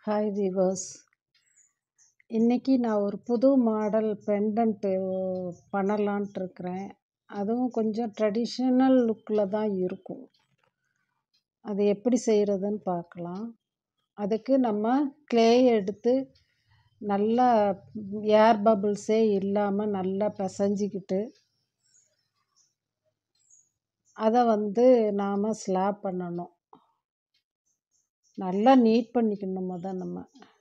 hi viewers இன்றைக்கி நான் ஒரு புது மாடல் பெண்டன்ட்டு பண்ணலான்ட்டு இருக்கிறேன் அதுவும் கொஞ்சம் ட்ரெடிஷ்னல் லுக்கில் தான் இருக்கும் அது எப்படி செய்கிறதுன்னு பார்க்கலாம் அதுக்கு நம்ம க்ளே எடுத்து நல்லா ஏர் பபிள்ஸே இல்லாமல் நல்லா பிசைஞ்சிக்கிட்டு அதை வந்து நாம் ஸ்லாப் பண்ணணும் நல்லா நீட் பண்ணிக்கணும் முத நம்ம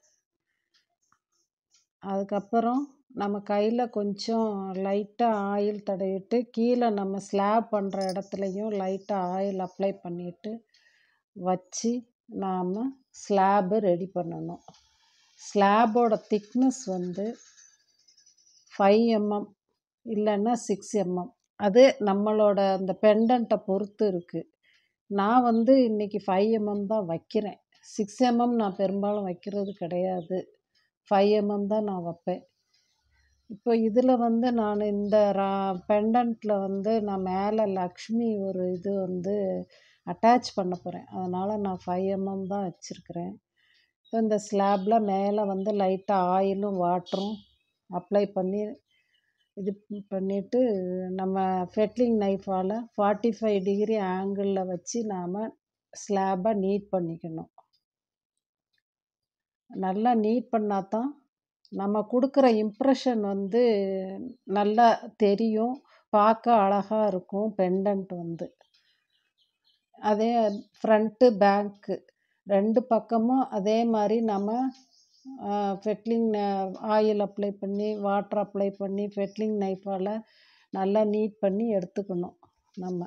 அதுக்கப்புறம் நம்ம கையில் கொஞ்சம் லைட்டாக ஆயில் தடவிட்டு கீழே நம்ம ஸ்லாப் பண்ணுற இடத்துலையும் லைட்டாக ஆயில் அப்ளை பண்ணிவிட்டு வச்சு நாம் ஸ்லாபு ரெடி பண்ணணும் ஸ்லாபோட திக்னஸ் வந்து ஃபைவ் எம்எம் இல்லைன்னா சிக்ஸ் எம்எம் அது நம்மளோட அந்த பெண்டண்ட்டை பொறுத்து இருக்குது நான் வந்து இன்றைக்கி ஃபைவ் எம்எம் தான் வைக்கிறேன் சிக்ஸ் எம்எம் நான் பெரும்பாலும் வைக்கிறது கிடையாது ஃபைவ் எம்எம் தான் நான் வைப்பேன் இப்போ இதில் வந்து நான் இந்த ரா பெண்டண்ட்டில் வந்து நான் மேலே லக்ஷ்மி ஒரு இது வந்து அட்டாச் பண்ண போகிறேன் அதனால் நான் ஃபைவ் எம்எம் தான் வச்சுருக்கிறேன் இப்போ இந்த ஸ்லாப்பில் மேலே வந்து லைட்டாக ஆயிலும் வாட்டரும் அப்ளை பண்ணி இது பண்ணிவிட்டு நம்ம ஃபெட்லிங் நைஃபால் ஃபார்ட்டி ஃபைவ் டிகிரி ஆங்கிளில் வச்சு நாம் ஸ்லாபை நீட் பண்ணிக்கணும் நல்லா நீட் பண்ணால் தான் நம்ம கொடுக்குற இம்ப்ரெஷன் வந்து நல்லா தெரியும் பார்க்க அழகாக இருக்கும் பெண்டன்ட் வந்து அதே ஃப்ரண்ட்டு பேக்கு ரெண்டு பக்கமும் அதே மாதிரி நம்ம ஃபெட்லிங் ஆயில் அப்ளை பண்ணி வாட்டர் அப்ளை பண்ணி ஃபெட்லிங் நைஃபால் நல்லா நீட் பண்ணி எடுத்துக்கணும் நம்ம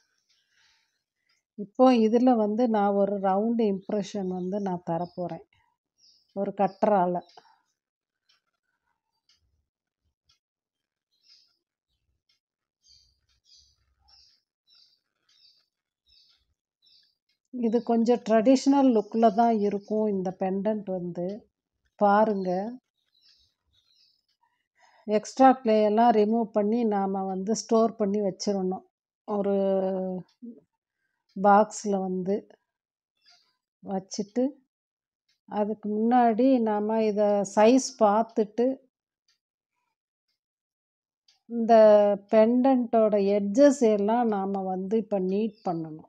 இப்போ இதில் வந்து நான் ஒரு ரவுண்டு இம்ப்ரெஷன் வந்து நான் தரப்போகிறேன் ஒரு கட்டரால் இது கொஞ்சம் ட்ரெடிஷ்னல் லுக்கில் தான் இருக்கும் இந்த பெண்டன்ட் வந்து பாருங்கள் எக்ஸ்ட்ரா க்ளேயெல்லாம் ரிமூவ் பண்ணி நாம் வந்து ஸ்டோர் பண்ணி வச்சிடணும் ஒரு பாக்ஸில் வந்து வச்சுட்டு அதுக்கு முன்னாடி நாம் இதை சைஸ் பார்த்துட்டு இந்த பெண்டன்ட்டோட எட்ஜஸ் எல்லாம் நாம் வந்து இப்போ நீட் பண்ணணும்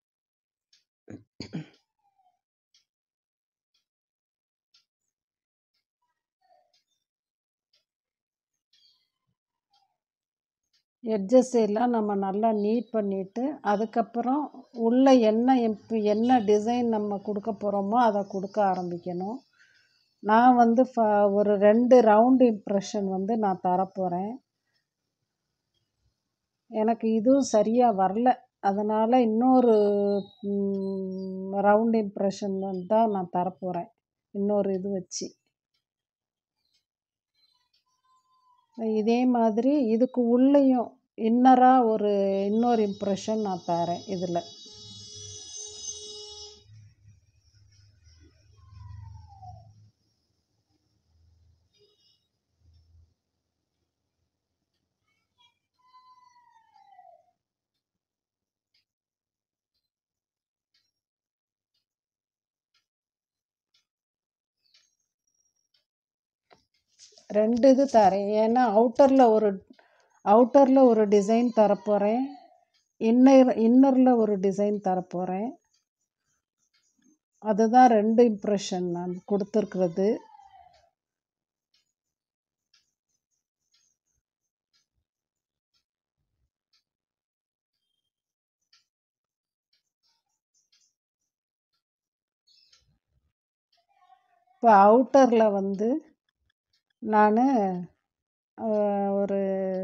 எட்ஜஸ் எல்லாம் நம்ம நல்லா நீட் பண்ணிவிட்டு அதுக்கப்புறம் உள்ளே என்ன இப்போ என்ன டிசைன் நம்ம கொடுக்க போகிறோமோ அதை கொடுக்க ஆரம்பிக்கணும் நான் வந்து ஃப ஒரு ரெண்டு ரவுண்டு இம்ப்ரெஷன் வந்து நான் தரப்போகிறேன் எனக்கு இதுவும் சரியாக வரல அதனால் இன்னொரு ரவுண்ட் இம்ப்ரெஷன் தான் நான் தரப்போகிறேன் இன்னொரு இது வச்சு இதே மாதிரி இதுக்கு உள்ளேயும் இன்னராக ஒரு இன்னொரு இம்ப்ரெஷன் நான் தரேன் இதில் ரெண்டு இது தரேன் ஏன்னா அவுட்டரில் ஒரு அவுட்டரில் ஒரு டிசைன் தரப்போகிறேன் இன்னர் இன்னரில் ஒரு டிசைன் தரப்போகிறேன் அதுதான் ரெண்டு இம்ப்ரெஷன் நான் கொடுத்துருக்குறது இப்போ அவுட்டரில் வந்து நான் ஒரு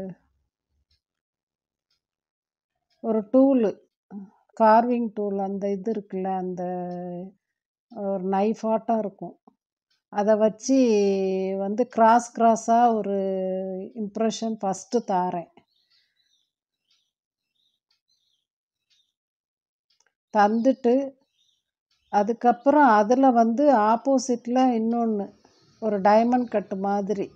ஒரு டூலு கார்விங் டூல் அந்த இது இருக்குல்ல அந்த ஒரு நைஃபாட்டம் இருக்கும் அதை வச்சு வந்து கிராஸ் கிராஸாக ஒரு இம்ப்ரெஷன் ஃபஸ்ட்டு தாரேன் தந்துட்டு அதுக்கப்புறம் அதில் வந்து ஆப்போசிட்டில் இன்னொன்று ஒரு டைமண்ட் கட்டு மாதிரி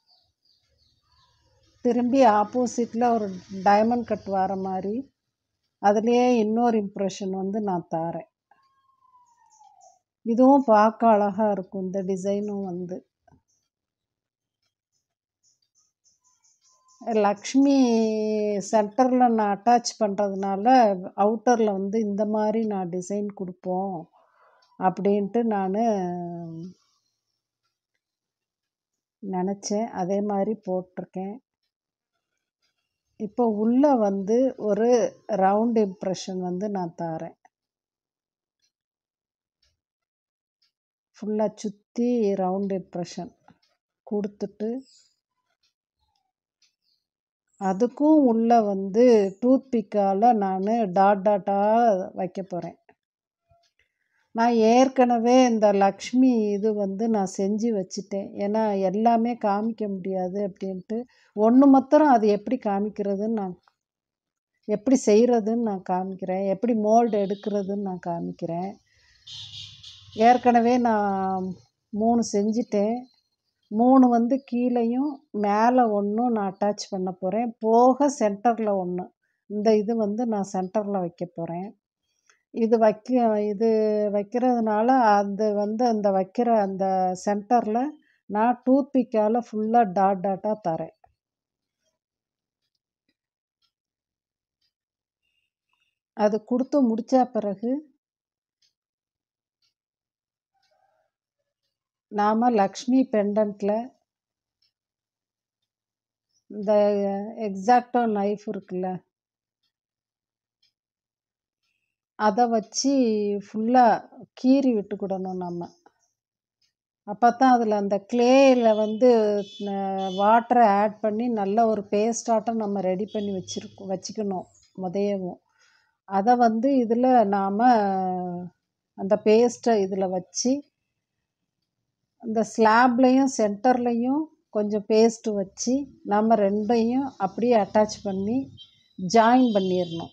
திரும்பி ஆப்போசிட்டில் ஒரு டைமண்ட் கட் வர மாதிரி அதுலேயே இன்னொரு இம்ப்ரெஷன் வந்து நான் தாரேன் இதுவும் பார்க்க அழகாக இருக்கும் இந்த டிசைனும் வந்து லக்ஷ்மி சென்டரில் நான் அட்டாச் பண்ணுறதுனால அவுட்டரில் வந்து இந்த மாதிரி நான் டிசைன் கொடுப்போம் அப்படின்ட்டு நான் நினச்சேன் அதே மாதிரி போட்டிருக்கேன் இப்போ உள்ளே வந்து ஒரு ரவுண்ட் இம்ப்ரெஷன் வந்து நான் தாரேன் ஃபுல்லாக சுற்றி ரவுண்ட் இம்ப்ரெஷன் கொடுத்துட்டு அதுக்கும் உள்ளே வந்து டூத் பிக்கால் நான் டாட் டாட்டாக வைக்க போகிறேன் நான் ஏற்கனவே இந்த லக்ஷ்மி இது வந்து நான் செஞ்சு வச்சுட்டேன் ஏன்னா எல்லாமே காமிக்க முடியாது அப்படின்ட்டு ஒன்று மாத்திரம் அது எப்படி காமிக்கிறதுன்னு நான் எப்படி செய்கிறதுன்னு நான் காமிக்கிறேன் எப்படி மோல்டு எடுக்கிறதுன்னு நான் காமிக்கிறேன் ஏற்கனவே நான் மூணு செஞ்சிட்டேன் மூணு வந்து கீழேயும் மேலே ஒன்றும் நான் அட்டாச் பண்ண போகிறேன் போக சென்டரில் ஒன்று இந்த இது வந்து நான் சென்டரில் வைக்க போகிறேன் இது வைக்க இது வைக்கிறதுனால அது வந்து அந்த வைக்கிற அந்த சென்டரில் நான் டூத் பிக்கால் ஃபுல்லாக டாட் டாட்டாக தரேன் அது கொடுத்து முடித்த பிறகு நாம் லக்ஷ்மி பெண்டன்ட்டில் இந்த எக்ஸாக்டோ நைஃப் இருக்குல்ல அதை வச்சு ஃபுல்லாக கீறி விட்டுக்கிடணும் நம்ம அப்போ தான் அதில் அந்த கிளேயில் வந்து வாட்டரை ஆட் பண்ணி நல்ல ஒரு பேஸ்டாட்டம் நம்ம ரெடி பண்ணி வச்சுருக்கோம் வச்சுக்கணும் முதையவும் அதை வந்து இதில் நாம் அந்த பேஸ்ட்டை இதில் வச்சு அந்த ஸ்லாப்லேயும் சென்டர்லேயும் கொஞ்சம் பேஸ்ட்டு வச்சு நம்ம ரெண்டையும் அப்படியே அட்டாச் பண்ணி ஜாயின் பண்ணிடணும்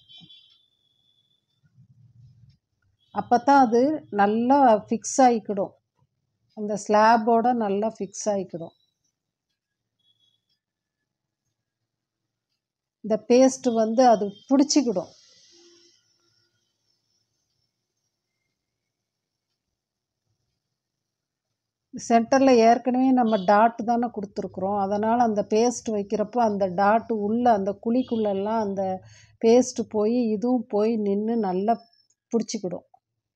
அப்போ தான் அது நல்லா ஃபிக்ஸ் ஆகிக்கிடும் அந்த ஸ்லாபோட நல்லா ஃபிக்ஸ் ஆகிக்கிடும் இந்த பேஸ்ட்டு வந்து அது பிடிச்சிக்கிடும் சென்டரில் ஏற்கனவே நம்ம டாட் தானே கொடுத்துருக்குறோம் அதனால் அந்த பேஸ்ட் வைக்கிறப்போ அந்த டாட்டு உள்ளே அந்த குழிக்குள்ளெல்லாம் அந்த பேஸ்ட்டு போய் இதுவும் போய் நின்று நல்லா பிடிச்சிக்கிடும்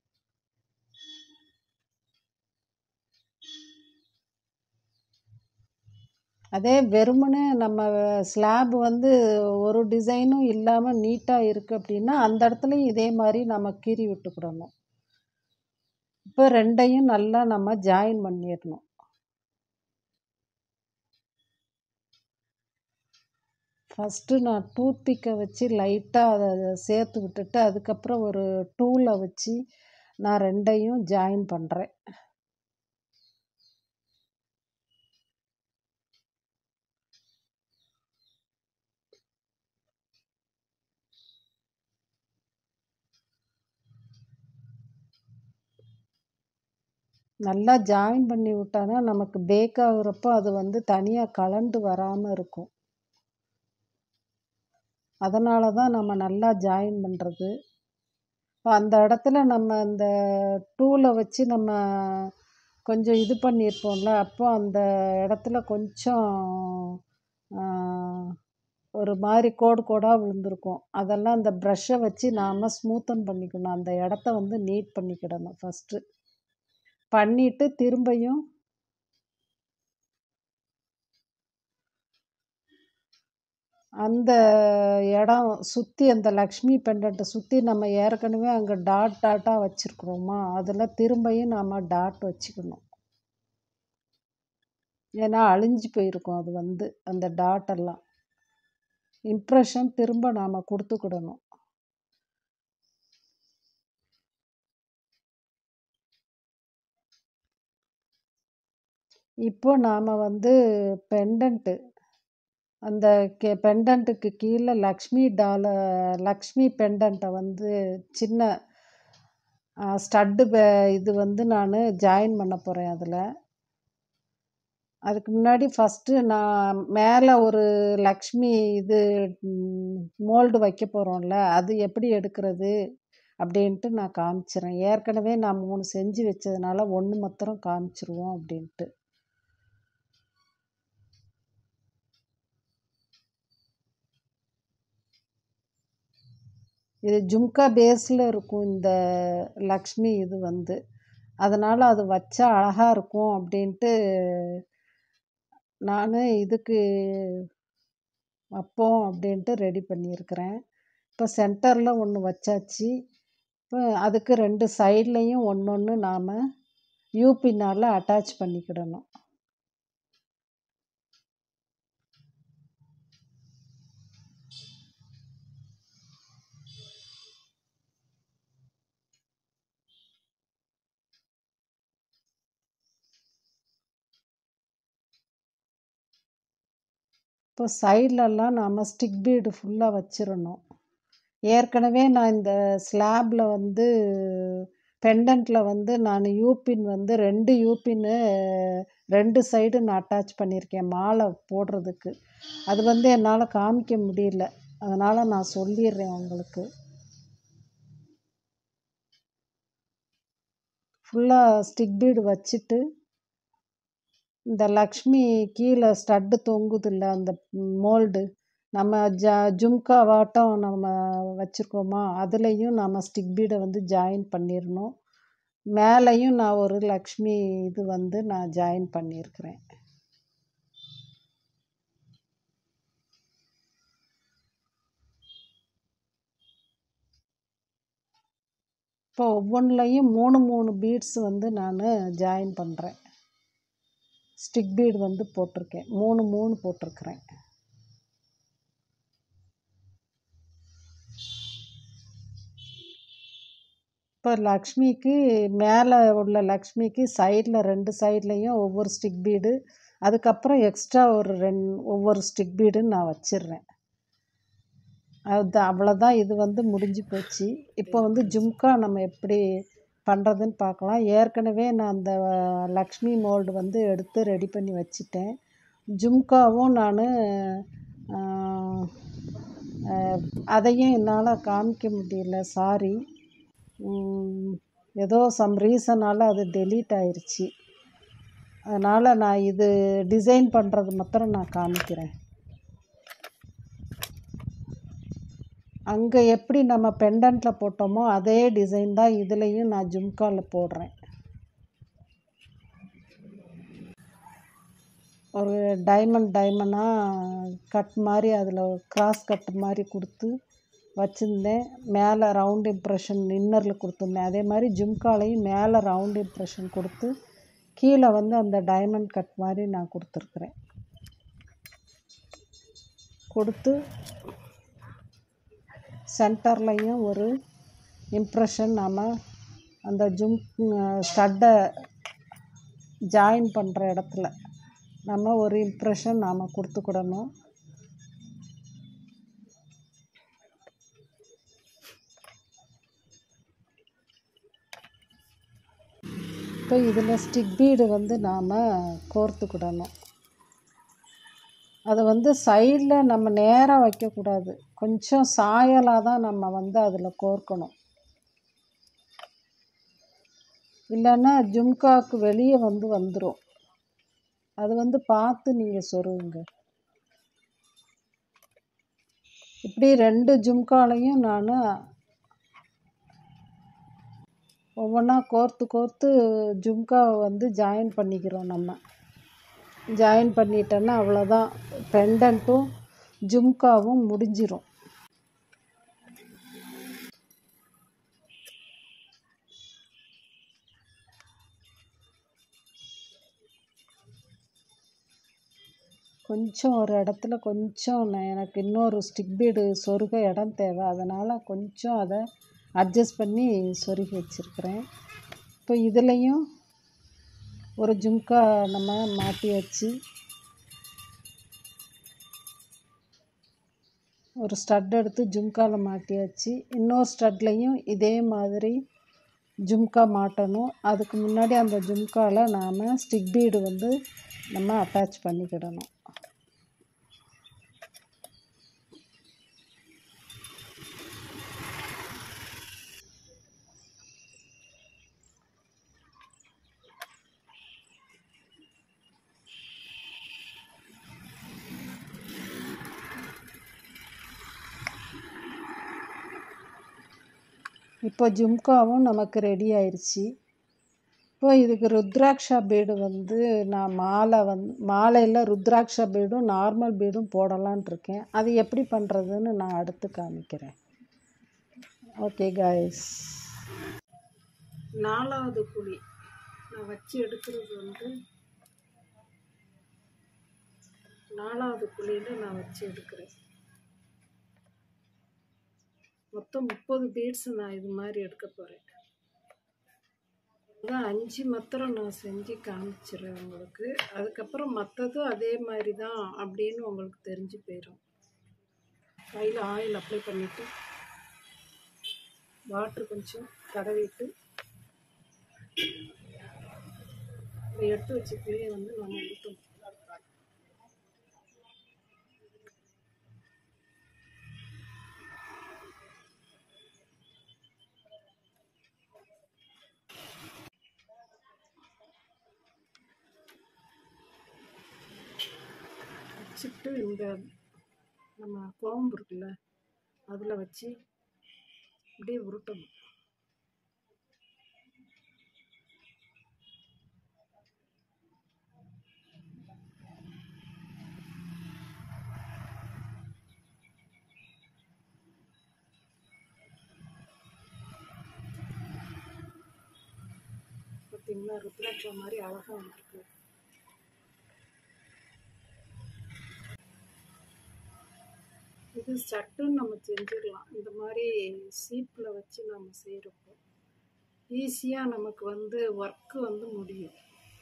அதே வெறுமனே நம்ம ஸ்லாப் வந்து ஒரு டிசைனும் இல்லாமல் நீட்டாக இருக்குது அப்படின்னா அந்த இடத்துலையும் இதே மாதிரி நம்ம கீறி விட்டுக்கிடணும் இப்போ ரெண்டையும் நல்லா நம்ம ஜாயின் பண்ணிடணும் ஃபஸ்ட்டு நான் டூத் பிக்கை வச்சு லைட்டாக அதை சேர்த்து விட்டுட்டு அதுக்கப்புறம் ஒரு டூலை வச்சு நான் ரெண்டையும் ஜாயின் பண்ணுறேன் நல்லா ஜாயின் பண்ணி விட்டானா நமக்கு பேக் ஆகுறப்போ அது வந்து தனியாக கலண்டு வராமல் இருக்கும் அதனால தான் நம்ம நல்லா ஜாயின் பண்ணுறது இப்போ அந்த இடத்துல நம்ம அந்த டூலை வச்சு நம்ம கொஞ்சம் இது பண்ணியிருப்போம்ல அப்போ அந்த இடத்துல கொஞ்சம் ஒரு மாதிரி கோடு கோடாக விழுந்திருக்கும் அதெல்லாம் அந்த ப்ரஷ்ஷை வச்சு நாம் ஸ்மூத்தன் பண்ணிக்கணும் அந்த இடத்த வந்து நீட் பண்ணிக்கிடணும் ஃபஸ்ட்டு பண்ணிவிட்டு திரும்பியும் அந்த இடம் சுற்றி அந்த லக்ஷ்மி பெண்டண்ட்டை சுற்றி நம்ம ஏற்கனவே அங்கே டாட் டாட்டாக வச்சுருக்குறோமா அதில் திரும்பியும் நாம் டாட் வச்சுக்கணும் ஏன்னா அழிஞ்சு போயிருக்கும் அது வந்து அந்த டாட்டெல்லாம் இம்ப்ரெஷன் திரும்ப நாம் கொடுத்துக்கிடணும் இப்போ நாம் வந்து பெண்டன்ட்டு அந்த கெ பெண்டன்ட்டுக்கு கீழே லக்ஷ்மி டால லக்ஷ்மி பெண்டன்ட்டை வந்து சின்ன ஸ்டட்டு இது வந்து நான் ஜாயின் பண்ண போகிறேன் அதில் அதுக்கு முன்னாடி ஃபஸ்ட்டு நான் மேலே ஒரு லக்ஷ்மி இது மோல்டு வைக்க போகிறோம்ல அது எப்படி எடுக்கிறது அப்படின்ட்டு நான் காமிச்சிடுறேன் ஏற்கனவே நான் மூணு செஞ்சு வச்சதுனால ஒன்று மாத்திரம் காமிச்சிருவோம் அப்படின்ட்டு இது ஜும்கா பேஸில் இருக்கும் இந்த லக்ஷ்மி இது வந்து அதனால் அது வச்சா அழகாக இருக்கும் அப்படின்ட்டு நான் இதுக்கு வைப்போம் அப்படின்ட்டு ரெடி பண்ணியிருக்கிறேன் இப்போ சென்டரில் ஒன்று வச்சாச்சு இப்போ அதுக்கு ரெண்டு சைட்லேயும் ஒன்று ஒன்று நாம் யூபினால் அட்டாச் பண்ணிக்கிடணும் இப்போ சைட்லலாம் நாம் ஸ்டிக் பீடு ஃபுல்லாக வச்சிடணும் ஏற்கனவே நான் இந்த ஸ்லாப்பில் வந்து பெண்டன்ட்டில் வந்து நான் யூபின் வந்து ரெண்டு யூபின்னு ரெண்டு சைடு நான் அட்டாச் பண்ணியிருக்கேன் மாலை போடுறதுக்கு அது வந்து என்னால் காமிக்க முடியல அதனால் நான் சொல்லிடுறேன் உங்களுக்கு ஃபுல்லாக ஸ்டிக் பீடு வச்சுட்டு இந்த லக்ஷ்மி கீழே ஸ்டட்டு தொங்குதில்ல அந்த மோல்டு நம்ம ஜ ஜும்காவாட்டம் நம்ம வச்சுருக்கோமா அதுலேயும் நம்ம ஸ்டிக் பீடை வந்து ஜாயின் பண்ணிடணும் மேலேயும் நான் ஒரு லக்ஷ்மி இது வந்து நான் ஜாயின் பண்ணியிருக்கிறேன் இப்போ ஒவ்வொன்றுலையும் மூணு மூணு பீட்ஸ் வந்து நான் ஜாயின் பண்ணுறேன் ஸ்டிக் பீடு வந்து போட்டிருக்கேன் மூணு மூணு போட்டிருக்கிறேன் இப்போ லக்ஷ்மிக்கு மேலே உள்ள லக்ஷ்மிக்கு சைடில் ரெண்டு சைட்லேயும் ஒவ்வொரு ஸ்டிக் பீடு அதுக்கப்புறம் எக்ஸ்ட்ரா ஒரு ரெண் ஒவ்வொரு ஸ்டிக் பீடுன்னு நான் வச்சிடுறேன் அது அவ்வளோதான் இது வந்து முடிஞ்சு போச்சு இப்போ வந்து ஜும்கா நம்ம எப்படி பண்ணுறதுன்னு பார்க்கலாம் ஏற்கனவே நான் அந்த லக்ஷ்மி மோல்டு வந்து எடுத்து ரெடி பண்ணி வச்சிட்டேன் ஜும்காவும் நான் அதையும் என்னால் காமிக்க முடியல சாரி ஏதோ சம் ரீசனால் அது டெலீட் ஆயிடுச்சு அதனால் நான் இது டிசைன் பண்ணுறது மாத்திரம் நான் காமிக்கிறேன் அங்கே எப்படி நம்ம பெண்டன்ட்டில் போட்டோமோ அதே டிசைன் தான் இதுலேயும் நான் ஜும்காவில் போடுறேன் ஒரு டைமண்ட் டைமண்டாக கட் மாதிரி அதில் கிராஸ் கட் மாதிரி கொடுத்து வச்சுருந்தேன் மேலே ரவுண்ட் இம்ப்ரெஷன் இன்னரில் கொடுத்துருந்தேன் அதே மாதிரி ஜும்காலையும் மேலே ரவுண்ட் இம்ப்ரெஷன் கொடுத்து கீழே வந்து அந்த டைமண்ட் கட் மாதிரி நான் கொடுத்துருக்குறேன் கொடுத்து சென்டர்லையும் ஒரு இம்ப்ரெஷன் நாம் அந்த ஜும் ஸ்டட்டை ஜாயின் பண்ணுற இடத்துல நம்ம ஒரு இம்ப்ரெஷன் நாம் கொடுத்துக்கிடணும் இப்போ இதில் ஸ்டிக் பீடு வந்து நாம் கோர்த்துக்கிடணும் அதை வந்து சைடில் நம்ம நேராக வைக்கக்கூடாது கொஞ்சம் சாயலாக தான் நம்ம வந்து அதில் கோர்க்கணும் இல்லைன்னா ஜும்காவுக்கு வெளியே வந்து வந்துடும் அது வந்து பார்த்து நீங்கள் சொருவுங்க இப்படி ரெண்டு ஜும்காலையும் நான் ஒவ்வொன்றா கோர்த்து கோர்த்து ஜும்காவை வந்து ஜாயின் பண்ணிக்கிறோம் நம்ம ஜாயின் பண்ணிட்டோன்னா அவ்வளோதான் பெண்டன்ட்டும் ஜும்காவும் முடிஞ்சிரும் கொஞ்சம் ஒரு இடத்துல கொஞ்சம் நான் எனக்கு இன்னொரு ஸ்டிக் பீடு சொருக இடம் தேவை அதனால் கொஞ்சம் அதை அட்ஜஸ்ட் பண்ணி சொருகி வச்சுருக்கிறேன் இப்போ இதுலேயும் ஒரு ஜும்கா நம்ம மாட்டியாச்சு ஒரு ஸ்டட் எடுத்து ஜும்காவில் மாட்டியாச்சு இன்னொரு ஸ்டட்லேயும் இதே மாதிரி ஜும்கா மாட்டணும் அதுக்கு முன்னாடி அந்த ஜும்காவில் நாம் ஸ்டிக் பீடு வந்து நம்ம அட்டாச் பண்ணிக்கிடணும் இப்போ ஜும்காவும் நமக்கு ரெடி ஆயிடுச்சு இப்போ இதுக்கு ருத்ராட்சா பீடு வந்து நான் மாலை வந்து மாலையில் ருத்ராட்சா பீடும் நார்மல் பீடும் போடலான்ட்டு இருக்கேன் அது எப்படி பண்ணுறதுன்னு நான் அடுத்து காமிக்கிறேன் ஓகே காய்ஸ் நாலாவது குழி நான் வச்சு எடுக்கிறது வந்து நாலாவது குழியில் நான் வச்சு எடுக்கிறேன் மொத்தம் முப்பது பீட்ஸ் நான் இது மாதிரி எடுக்க போகிறேன் அதான் அஞ்சு மாத்திரம் நான் செஞ்சு காமிச்சிடுறேன் உங்களுக்கு அதுக்கப்புறம் மற்றதும் அதே மாதிரி தான் அப்படின்னு உங்களுக்கு தெரிஞ்சு போயிடும் கையில் ஆயில் அப்ளை பண்ணிவிட்டு வாட்ரு கொஞ்சம் தடவிட்டு இதை எடுத்து வச்ச புளியை வந்து நம்ம ஊற்றணும் வச்சுட்டு இந்த நம்ம கோம்பு இருக்குல்ல அதில் வச்சு அப்படியே உருட்டணும் பார்த்தீங்களா ருத்ராட்சா மாதிரி அழகாக வந்துருக்கு இது சட்டுன்னு நம்ம செஞ்சிடலாம் இந்த மாதிரி சீப்பில் வச்சு நம்ம செய்கிறப்போ ஈஸியாக நமக்கு வந்து ஒர்க்கு வந்து முடியும்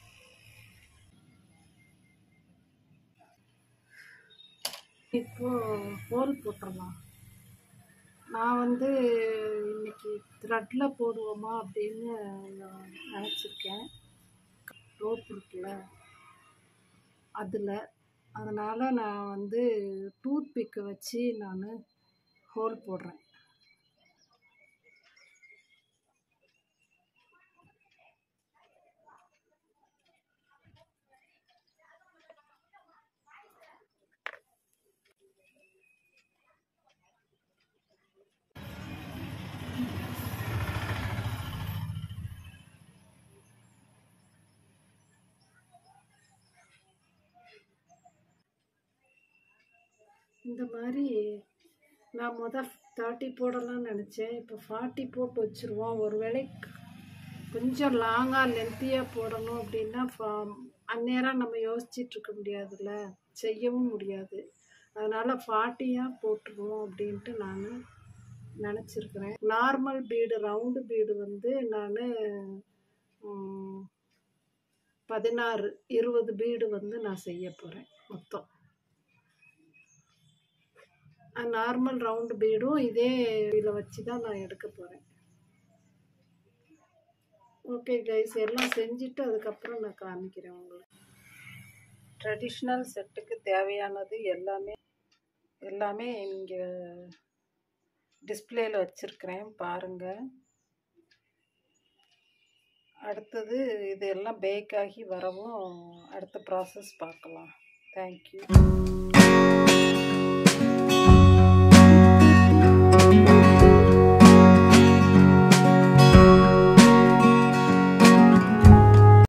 இப்போ ஹோல் போட்டுடலாம் நான் வந்து இன்னைக்கு த்ரெட்டில் போடுவோமா அப்படின்னு நான் நினச்சிருக்கேன் ரோப் இருக்குல்ல அதில் அதனால் நான் வந்து டூத் பிக்கை வச்சு நான் ஹோல் போடுறேன் இந்த மாதிரி நான் மொதல் தேர்ட்டி போடலாம்னு நினச்சேன் இப்போ ஃபார்ட்டி போட்டு வச்சுருவோம் ஒருவேளை கொஞ்சம் லாங்காக லென்த்தியாக போடணும் அப்படின்னா ஃபா அந்நேரம் நம்ம யோசிச்சுட்டு இருக்க முடியாதுல்ல செய்யவும் முடியாது அதனால் ஃபார்ட்டியாக போட்டுருவோம் அப்படின்ட்டு நான் நினச்சிருக்கிறேன் நார்மல் பீடு ரவுண்டு பீடு வந்து நான் பதினாறு இருபது பீடு வந்து நான் செய்ய போகிறேன் மொத்தம் நார்மல் ரவுண்டு பீடும் இதே இதில் வச்சு தான் நான் எடுக்க போகிறேன் ஓகே கைஸ் எல்லாம் செஞ்சுட்டு அதுக்கப்புறம் நான் காமிக்கிறேன் உங்களுக்கு ட்ரெடிஷ்னல் செட்டுக்கு தேவையானது எல்லாமே எல்லாமே இங்கே டிஸ்பிளேயில் வச்சுருக்கிறேன் பாருங்கள் அடுத்தது இது எல்லாம் பேக் ஆகி வரவும் அடுத்த ப்ராசஸ் பார்க்கலாம் தேங்க்யூ